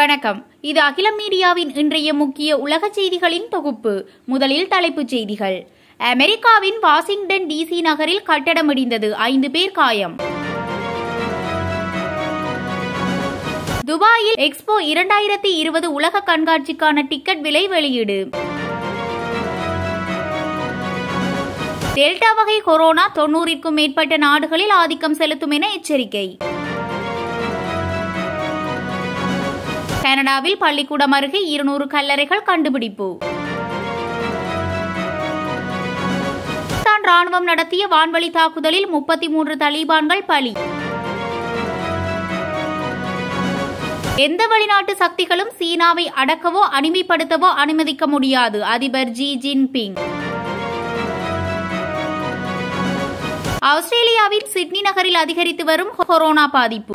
வணக்கம் இது அகிலம் மீடியாவின் இன்றைய முக்கிய உலக செய்திகளின் தொகுப்பு முதலில் தலைப்புச் செய்திகள் அமெரிக்காவின் வாஷிங்டன் டிசி நகரில் கட்டடம் இடிந்தது ஐந்து பேர் காயம் துபாயில் எக்ஸ்போ இரண்டாயிரத்தி இருபது உலக கண்காட்சிக்கான டிக்கெட் விலை வெளியீடு டெல்டா வகை கொரோனா தொன்னூறிற்கும் மேற்பட்ட நாடுகளில் ஆதிக்கம் செலுத்தும் என எச்சரிக்கை கனடாவில் பள்ளிக்கூடம் அருகே இருநூறு கல்லறைகள் கண்டுபிடிப்பு பாகிஸ்தான் ராணுவம் நடத்திய வான்வழி தாக்குதலில் முப்பத்தி மூன்று தலிபான்கள் பலி எந்த வெளிநாட்டு சக்திகளும் சீனாவை அடக்கவோ அடிமைப்படுத்தவோ அனுமதிக்க முடியாது அதிபர் ஜி ஜின்பிங் ஆஸ்திரேலியாவின் சிட்னி நகரில் அதிகரித்து வரும் கொரோனா பாதிப்பு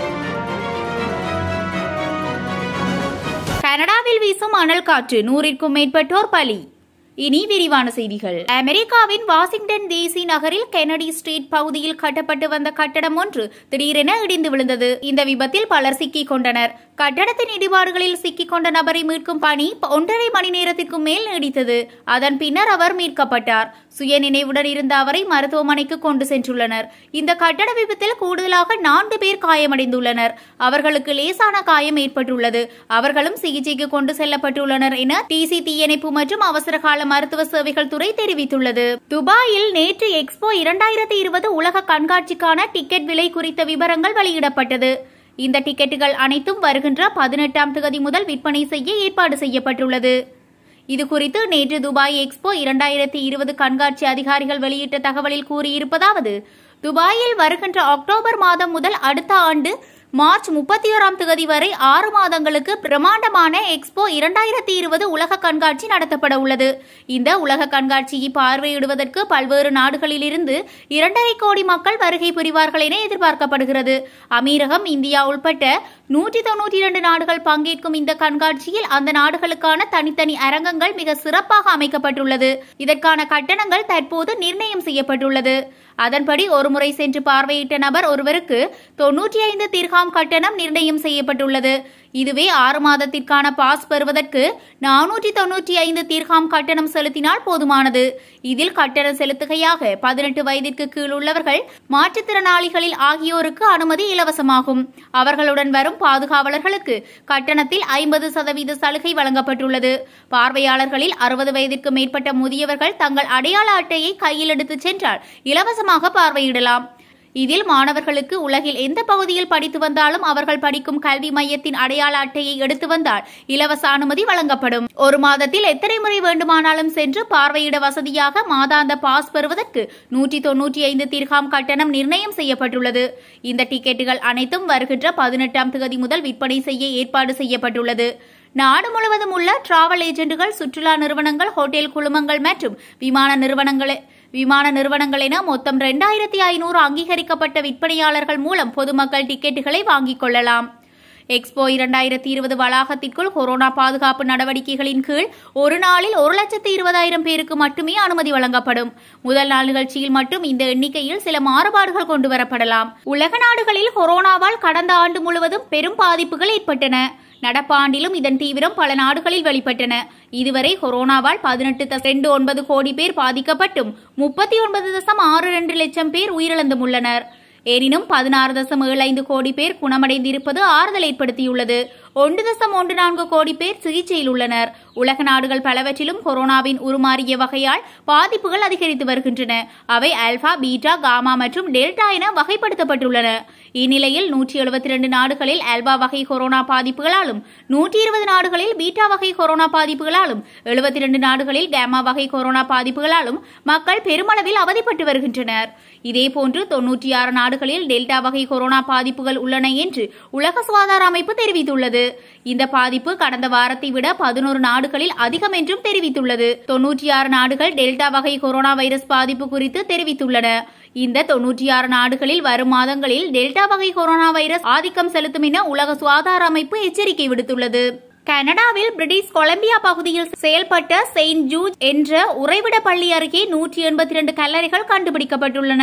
கனடாவில் வீசும் அனல் காற்று நூறிற்கும் மேற்பட்டோர் பலி இனி விரிவான செய்திகள் அமெரிக்காவின் வாஷிங்டன் டிசி நகரில் கெனடி ஸ்ட்ரீட் பகுதியில் கட்டப்பட்டு வந்த கட்டடம் ஒன்று திடீரென இடிந்து விழுந்தது இந்த விபத்தில் பலர் சிக்கிக் கொண்டனர் கட்டடத்தின் இடிபாடுகளில் சிக்கிக் கொண்ட நபரை மீட்கும் பணி ஒன்றரை மணி நேரத்திற்கு மேல் நீடித்தது அதன் பின்னர் அவர் மீட்கப்பட்டார் சுய நினைவுடன் இருந்த அவரை மருத்துவமனைக்கு கொண்டு சென்றுள்ளனர் இந்த கட்டட விபத்தில் கூடுதலாக நான்கு பேர் காயமடைந்துள்ளனர் அவர்களுக்கு லேசான காயம் ஏற்பட்டுள்ளது அவர்களும் சிகிச்சைக்கு கொண்டு செல்லப்பட்டுள்ளனர் என டிசி தீயணைப்பு மற்றும் அவசரகால மருத்துவ சேவைகள் துறை தெரிவித்துள்ளது துபாயில் நேற்று எக்ஸ்போ இரண்டாயிரத்தி இருபது உலக கண்காட்சிக்கான டிக்கெட் விலை குறித்த விவரங்கள் வெளியிடப்பட்டது இந்த டிக்கெட்டுகள் அனைத்தும் வருகின்ற பதினெட்டாம் தேதி முதல் விற்பனை செய்ய ஏற்பாடு செய்யப்பட்டுள்ளது இது குறித்து நேற்று துபாய் எக்ஸ்போ இரண்டாயிரத்தி இருபது கண்காட்சி அதிகாரிகள் வெளியிட்ட தகவலில் கூறியிருப்பதாவது துபாயில் வருகின்ற அக்டோபர் மாதம் முதல் அடுத்த ஆண்டு மார்ச் முப்பத்தி ஓராம் தேதி வரை ஆறு மாதங்களுக்கு பிரமாண்டமான எக்ஸ்போ இரண்டாயிரத்தி இருபது உலக கண்காட்சி நடத்தப்பட உள்ளது இந்த உலக கண்காட்சியை பார்வையிடுவதற்கு பல்வேறு நாடுகளிலிருந்து இரண்டரை கோடி மக்கள் வருகை புரிவார்கள் என எதிர்பார்க்கப்படுகிறது அமீரகம் இந்தியா உள்பட்ட நூற்றி தொன்னூற்றி இரண்டு நாடுகள் பங்கேற்கும் இந்த கண்காட்சியில் அந்த நாடுகளுக்கான தனித்தனி அரங்கங்கள் மிக சிறப்பாக அமைக்கப்பட்டுள்ளது இதற்கான கட்டணங்கள் தற்போது நிர்ணயம் செய்யப்பட்டுள்ளது அதன்படி ஒருமுறை சென்று பார்வையிட்ட நபர் ஒருவருக்கு தொன்னூற்றி ஐந்து தீர்காம் கட்டணம் நிர்ணயம் செய்யப்பட்டுள்ளது இதுவே ஆறு மாதத்திற்கான பாஸ் பெறுவதற்கு நானூற்றி தொன்னூற்றி ஐந்து தீர்காம் கட்டணம் செலுத்தினால் போதுமானது இதில் கட்டணம் செலுத்துகையாக பதினெட்டு வயதிற்கு கீழ் உள்ளவர்கள் மாற்றுத்திறனாளிகளில் ஆகியோருக்கு அனுமதி இலவசமாகும் அவர்களுடன் வரும் பாதுகாவலர்களுக்கு கட்டணத்தில் ஐம்பது சதவீத சலுகை வழங்கப்பட்டுள்ளது பார்வையாளர்களில் அறுபது வயதிற்கு மேற்பட்ட முதியவர்கள் தங்கள் அடையாள அட்டையை கையில் எடுத்துச் சென்றால் இலவசமாக பார்வையிடலாம் இதில் மாணவர்களுக்கு உலகில் எந்த பகுதியில் படித்து வந்தாலும் அவர்கள் படிக்கும் கல்வி மையத்தின் அடையாள அட்டையை எடுத்து வந்தால் இலவச அனுமதி வழங்கப்படும் ஒரு மாதத்தில் எத்தனை முறை வேண்டுமானாலும் சென்று பார்வையிட வசதியாக மாதாந்த பாஸ் பெறுவதற்கு நூற்றி தொன்னூற்றி ஐந்து தீர்காம் கட்டணம் நிர்ணயம் செய்யப்பட்டுள்ளது இந்த டிக்கெட்டுகள் அனைத்தும் வருகின்ற பதினெட்டாம் தேதி முதல் விற்பனை செய்ய ஏற்பாடு செய்யப்பட்டுள்ளது நாடு முழுவதும் உள்ள டிராவல் ஏஜென்ட்டுகள் சுற்றுலா நிறுவனங்கள் ஹோட்டல் குழுமங்கள் மற்றும் விமான நிறுவனங்களை விமான நிறுவனங்கள் என மொத்தம் இரண்டாயிரத்தி ஐநூறு அங்கீகரிக்கப்பட்ட விற்பனையாளர்கள் மூலம் பொதுமக்கள் டிக்கெட்டுகளை வாங்கிக் கொள்ளலாம் எக்ஸ்போ இரண்டாயிரத்தி இருபது வளாகத்திற்குள் கொரோனா பாதுகாப்பு நடவடிக்கைகளின் கீழ் ஒரு நாளில் ஒரு லட்சத்து இருபதாயிரம் பேருக்கு மட்டுமே அனுமதி வழங்கப்படும் முதல் நாள் நிகழ்ச்சியில் மட்டும் இந்த எண்ணிக்கையில் சில மாறுபாடுகள் கொண்டுவரப்படலாம் உலக நாடுகளில் கொரோனாவால் கடந்த ஆண்டு முழுவதும் பெரும் பாதிப்புகள் ஏற்பட்டன நடப்பாண்டிலும் இதன் தீவிரம் பல நாடுகளில் வெளிப்பட்டன இதுவரை கொரோனாவால் பதினெட்டு ரெண்டு ஒன்பது கோடி பேர் பாதிக்கப்பட்டும் முப்பத்தி ஒன்பது தசம் ஆறு ரெண்டு லட்சம் பேர் உயிரிழந்தும் உள்ளனர் எனினும் பதினாறு தசம் ஏழு ஐந்து கோடி பேர் குணமடைந்திருப்பது ஆறுதல் ஏற்படுத்தியுள்ளது ஒன்று தசம் ஒன்று நான்கு கோடி பேர் சிகிச்சையில் உள்ளனர் உலக நாடுகள் பலவற்றிலும் கொரோனாவின் உருமாறிய வகையால் பாதிப்புகள் அதிகரித்து வருகின்றன அவை ஆல்பா பீட்டா காமா மற்றும் டெல்டா என வகைப்படுத்தப்பட்டுள்ளன இந்நிலையில் நூற்றி எழுபத்தி இரண்டு நாடுகளில் ஆல்பா வகை கொரோனா பாதிப்புகளாலும் நூற்றி இருபது நாடுகளில் பீட்டா வகை கொரோனா பாதிப்புகளாலும் எழுபத்தி இரண்டு நாடுகளில் கேமா வகை கொரோனா பாதிப்புகளாலும் மக்கள் பெருமளவில் அவதிப்பட்டு வருகின்றனர் இதேபோன்று தொன்னூற்றி ஆறு நாடுகளில் டெல்டா வகை கொரோனா பாதிப்புகள் உள்ளன என்று உலக சுகாதார அமைப்பு தெரிவித்துள்ளது இந்த பாதிப்பு கடந்த வாரத்தை விட பதினோரு நாடுகளில் அதிகம் என்றும் தெரிவித்துள்ளது தொன்னூற்றி ஆறு நாடுகள் டெல்டா வகை கொரோனா வைரஸ் பாதிப்பு குறித்து தெரிவித்துள்ளன இந்த தொன்னூற்றி ஆறு நாடுகளில் வரும் மாதங்களில் டெல்டா வகை கொரோனா வைரஸ் ஆதிக்கம் செலுத்தும் என உலக சுகாதார அமைப்பு எச்சரிக்கை விடுத்துள்ளது கனடாவில் பிரிட்டிஷ் கொலம்பியா பகுதியில் செயல்பட்ட செயின்ட் ஜூட் என்ற உறைவிட பள்ளி அருகே நூற்றி எண்பத்தி இரண்டு கல்லறைகள் கண்டுபிடிக்கப்பட்டுள்ளன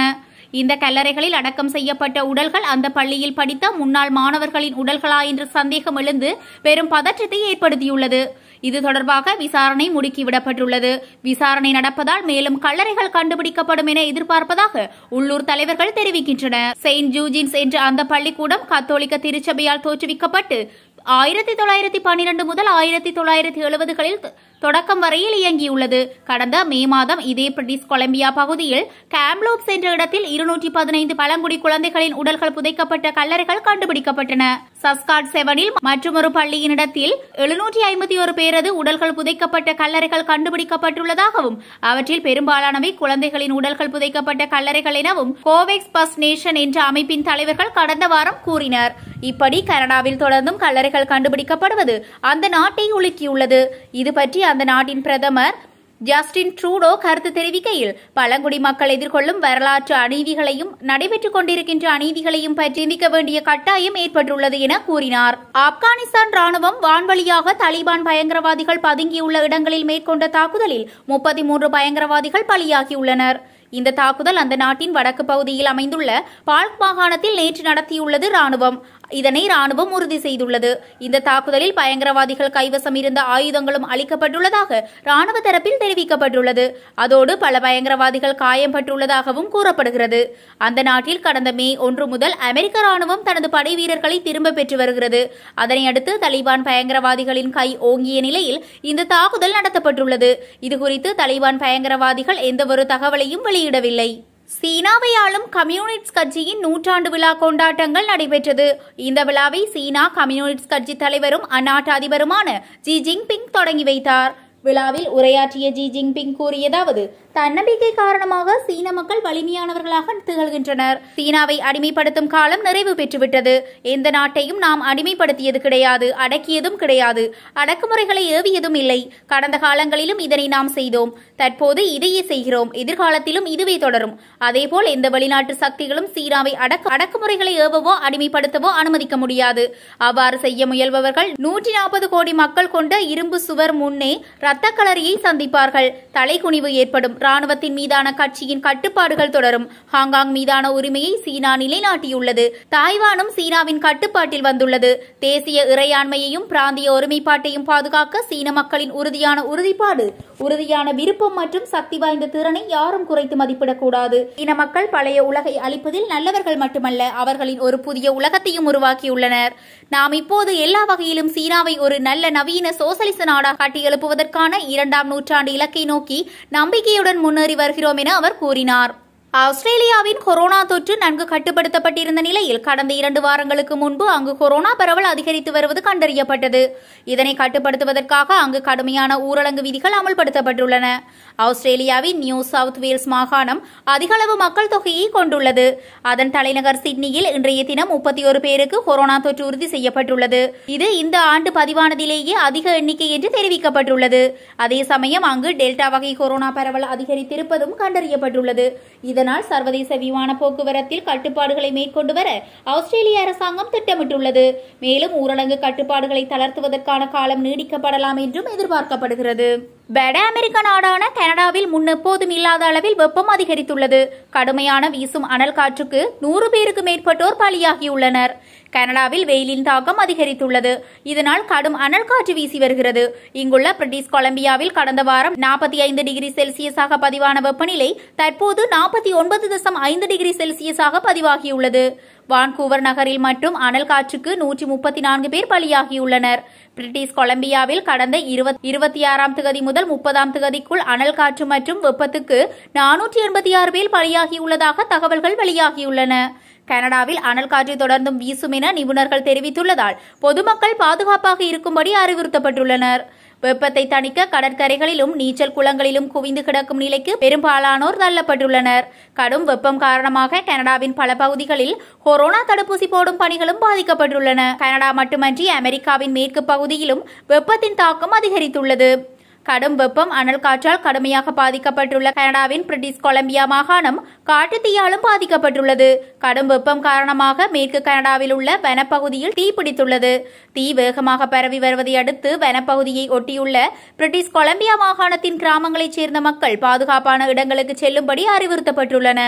இந்த கல்லறைகளில் அடக்கம் செய்யப்பட்ட உடல்கள் அந்த பள்ளியில் படித்த முன்னாள் மாணவர்களின் உடல்களா என்ற சந்தேகம் எழுந்து பெரும் பதற்றத்தை ஏற்படுத்தியுள்ளது இது தொடர்பாக விசாரணை முடுக்கிவிடப்பட்டுள்ளது விசாரணை நடப்பதால் மேலும் கல்லறைகள் கண்டுபிடிக்கப்படும் என எதிர்பார்ப்பதாக உள்ளூர் தலைவர்கள் தெரிவிக்கின்றனர் செயின்ட் ஜூஜின்ஸ் என்ற அந்த பள்ளிக்கூடம் கத்தோலிக்க திருச்சபையால் தோற்றுவிக்கப்பட்டு ஆயிரத்தி தொள்ளாயிரத்தி பன்னிரண்டு முதல் ஆயிரத்தி தொள்ளாயிரத்தி எழுபதுகளில் தொடக்கம் வரையில் இயங்கியுள்ளது கடந்த மே மாதம் இதே பிரிட்டிஷ் கொலம்பியா பகுதியில் கேம்லோப்ஸ் என்ற இடத்தில் இருநூற்றி பதினைந்து பழங்குடி குழந்தைகளின் உடல்கள் புதைக்கப்பட்ட கல்லறைகள் கண்டுபிடிக்கப்பட்டன சஸ்காட் செவனில் மற்றொரு பள்ளியின் இடத்தில் எழுநூற்றி ஐம்பத்தி ஒரு பேரது உடல்கள் புதைக்கப்பட்ட கல்லறைகள் கண்டுபிடிக்கப்பட்டுள்ளதாகவும் அவற்றில் பெரும்பாலானவை குழந்தைகளின் உடல்கள் புதைக்கப்பட்ட கல்லறைகள் எனவும் கோவெக்ஸ் பஸ் நேஷன் என்ற அமைப்பின் தலைவர்கள் கடந்த வாரம் கூறினர் இப்படி கனடாவில் தொடர்ந்தும் கல்லறைகள் கண்டுபிடிக்கப்படுவது அந்த நாட்டை உலுக்கியுள்ளது இது பற்றி அந்த நாட்டின் பிரதமர் ஜஸ்டின் ட்ரூடோ கருத்து தெரிவிக்கையில் பழங்குடி மக்கள் எதிர்கொள்ளும் வரலாற்று அநீதிகளையும் நடைபெற்றுக் கொண்டிருக்கின்ற அநீதிகளையும் பற்றி சிந்திக்க வேண்டிய கட்டாயம் ஏற்பட்டுள்ளது என கூறினார் ஆப்கானிஸ்தான் ராணுவம் வான்வழியாக தலிபான் பயங்கரவாதிகள் பதுங்கியுள்ள இடங்களில் மேற்கொண்ட தாக்குதலில் முப்பத்தி மூன்று பயங்கரவாதிகள் பலியாகியுள்ளனர் இந்த தாக்குதல் அந்த நாட்டின் வடக்கு பகுதியில் அமைந்துள்ள பால்க் மாகாணத்தில் நேற்று நடத்தியுள்ளது ராணுவம் இதனை ராணுவம் உறுதி செய்துள்ளது இந்த தாக்குதலில் பயங்கரவாதிகள் கைவசம் இருந்த ஆயுதங்களும் அளிக்கப்பட்டுள்ளதாக ராணுவ தரப்பில் தெரிவிக்கப்பட்டுள்ளது அதோடு பல பயங்கரவாதிகள் காயம்பட்டுள்ளதாகவும் கூறப்படுகிறது அந்த நாட்டில் கடந்த மே ஒன்று முதல் அமெரிக்க ராணுவம் தனது படை வீரர்களை திரும்ப பெற்று வருகிறது அதனையடுத்து தலிபான் பயங்கரவாதிகளின் கை ஓங்கிய நிலையில் இந்த தாக்குதல் நடத்தப்பட்டுள்ளது இதுகுறித்து தலிபான் பயங்கரவாதிகள் எந்தவொரு தகவலையும் வெளியிடவில்லை சீனாவை ஆளும் கம்யூனிஸ்ட் கட்சியின் நூற்றாண்டு விழா கொண்டாட்டங்கள் நடைபெற்றது இந்த விழாவை சீனா கம்யூனிஸ்ட் கட்சி தலைவரும் அந்நாட்டு அதிபருமான ஜி ஜின்பிங் தொடங்கி வைத்தார் விழாவில் உரையாற்றிய ஜி ஜின்பிங் கூறியதாவது தன்னம்பிக்கை காரணமாக சீன மக்கள் வலிமையானவர்களாக திகழ்கின்றனர் சீனாவை அடிமைப்படுத்தும் காலம் நிறைவு பெற்றுவிட்டது எந்த நாட்டையும் நாம் அடிமைப்படுத்தியது கிடையாது அடக்கியதும் கிடையாது அடக்குமுறைகளை ஏவியதும் இல்லை கடந்த காலங்களிலும் இதனை நாம் செய்தோம் தற்போது இதையே செய்கிறோம் எதிர்காலத்திலும் இதுவே தொடரும் அதேபோல் எந்த வெளிநாட்டு சக்திகளும் சீனாவை அடக்கு அடக்குமுறைகளை ஏவவோ அடிமைப்படுத்தவோ அனுமதிக்க முடியாது அவ்வாறு செய்ய முயல்பவர்கள் நூற்றி நாற்பது கோடி மக்கள் கொண்ட இரும்பு சுவர் முன்னே இரத்த களரியை சந்திப்பார்கள் தலைகுனிவு ஏற்படும் ராணுவத்தின் மீதான கட்சியின் கட்டுப்பாடுகள் தொடரும் ஹாங்காங் மீதான உரிமையை சீனா நிலைநாட்டியுள்ளது தாய்வானும் சீனாவின் கட்டுப்பாட்டில் வந்துள்ளது தேசிய இறையாண்மையையும் பிராந்திய ஒருமைப்பாட்டையும் பாதுகாக்க சீன மக்களின் உறுதியான உறுதிப்பாடு உறுதியான விருப்பம் மற்றும் சக்தி வாய்ந்த திறனை யாரும் குறைத்து மதிப்பிடக்கூடாது சீன மக்கள் பழைய உலகை அளிப்பதில் நல்லவர்கள் மட்டுமல்ல அவர்களின் ஒரு புதிய உலகத்தையும் உருவாக்கியுள்ளனர் நாம் இப்போது எல்லா வகையிலும் சீனாவை ஒரு நல்ல நவீன சோசலிச நாடாக கட்டியெழுப்புவதற்கான இரண்டாம் நூற்றாண்டு இலக்கை நோக்கி நம்பிக்கையுடன் முன்னேறி வருகிறோம் என அவர் கூறினார் ஆஸ்திரேலியாவின் கொரோனா தொற்று நன்கு கட்டுப்படுத்தப்பட்டிருந்த நிலையில் கடந்த இரண்டு வாரங்களுக்கு முன்பு அங்கு கொரோனா பரவல் அதிகரித்து வருவது கண்டறியப்பட்டது இதனை கட்டுப்படுத்துவதற்காக அங்கு கடுமையான ஊரடங்கு விதிகள் அமல்படுத்தப்பட்டுள்ளன ஆஸ்திரேலியாவின் நியூ சவுத் வேல்ஸ் மாகாணம் அதிகளவு மக்கள் தொகையை கொண்டுள்ளது அதன் தலைநகர் சிட்னியில் இன்றைய தினம் முப்பத்தி ஒரு பேருக்கு கொரோனா தொற்று உறுதி செய்யப்பட்டுள்ளது இது இந்த ஆண்டு பதிவானதிலேயே அதிக எண்ணிக்கை என்று தெரிவிக்கப்பட்டுள்ளது அதே சமயம் அங்கு டெல்டா வகை கொரோனா பரவல் அதிகரித்திருப்பதும் கண்டறியப்பட்டுள்ளது இதனால் சர்வதேச விமான போக்குவரத்தில் கட்டுப்பாடுகளை மேற்கொண்டு வர ஆஸ்திரேலிய அரசாங்கம் திட்டமிட்டுள்ளது மேலும் ஊரடங்கு கட்டுப்பாடுகளை தளர்த்துவதற்கான காலம் நீடிக்கப்படலாம் என்றும் எதிர்பார்க்கப்படுகிறது வட அமெரிக்க நாடான கனடாவில் முன்னெப்போதும் இல்லாத அளவில் வெப்பம் அதிகரித்துள்ளது கடுமையான வீசும் அனல் காற்றுக்கு நூறு பேருக்கு மேற்பட்டோர் பலியாகியுள்ளனர் கனடாவில் வெயிலின் தாக்கம் அதிகரித்துள்ளது இதனால் கடும் அனல் காற்று வீசி வருகிறது இங்குள்ள பிரிட்டிஷ் கொலம்பியாவில் கடந்த வாரம் நாற்பத்தி ஐந்து டிகிரி செல்சியஸாக பதிவான வெப்பநிலை தற்போது நாற்பத்தி ஒன்பது தசம் ஐந்து டிகிரி செல்சியஸாக பதிவாகியுள்ளது வான்கூவர் நகரில் மட்டும் அனல் காற்றுக்கு நூற்றி முப்பத்தி நான்கு பேர் பலியாகியுள்ளனர் பிரிட்டிஷ் கொலம்பியாவில் கடந்த இருபத்தி ஆறாம் திகதி முதல் முப்பதாம் திகதிக்குள் அனல் காற்று மற்றும் வெப்பத்துக்கு நானூற்றி எண்பத்தி ஆறு பேர் பலியாகியுள்ளதாக தகவல்கள் வெளியாகியுள்ளன கனடாவில் அனல் காற்று தொடர்ந்தும் வீசும் என நிபுணர்கள் தெரிவித்துள்ளதால் பொதுமக்கள் பாதுகாப்பாக இருக்கும்படி அறிவுறுத்தப்பட்டுள்ளனர் வெப்பத்தை தணிக்க கடற்கரைகளிலும் நீச்சல் குளங்களிலும் குவிந்து கிடக்கும் நிலைக்கு பெரும்பாலானோர் தள்ளப்பட்டுள்ளனர் கடும் வெப்பம் காரணமாக கனடாவின் பல பகுதிகளில் கொரோனா தடுப்பூசி போடும் பணிகளும் பாதிக்கப்பட்டுள்ளன கனடா மட்டுமன்றி அமெரிக்காவின் மேற்கு பகுதியிலும் வெப்பத்தின் தாக்கம் அதிகரித்துள்ளது கடும் வெப்பம் அனல் காற்றால் கடுமையாக பாதிக்கப்பட்டுள்ள கனடாவின் பிரிட்டிஷ் கொலம்பியா மாகாணம் காட்டுத்தீயாலும் பாதிக்கப்பட்டுள்ளது கடும் வெப்பம் காரணமாக மேற்கு கனடாவில் உள்ள வனப்பகுதியில் தீ பிடித்துள்ளது தீ வேகமாக பரவி வருவதை அடுத்து வனப்பகுதியை ஒட்டியுள்ள பிரிட்டிஷ் கொலம்பியா மாகாணத்தின் கிராமங்களைச் சேர்ந்த மக்கள் பாதுகாப்பான இடங்களுக்கு செல்லும்படி அறிவுறுத்தப்பட்டுள்ளனர்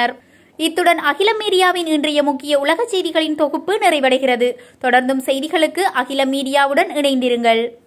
இத்துடன் அகில மீடியாவின் இன்றைய முக்கிய உலக செய்திகளின் தொகுப்பு நிறைவடைகிறது தொடர்ந்தும் செய்திகளுக்கு அகில மீடியாவுடன் இணைந்திருங்கள்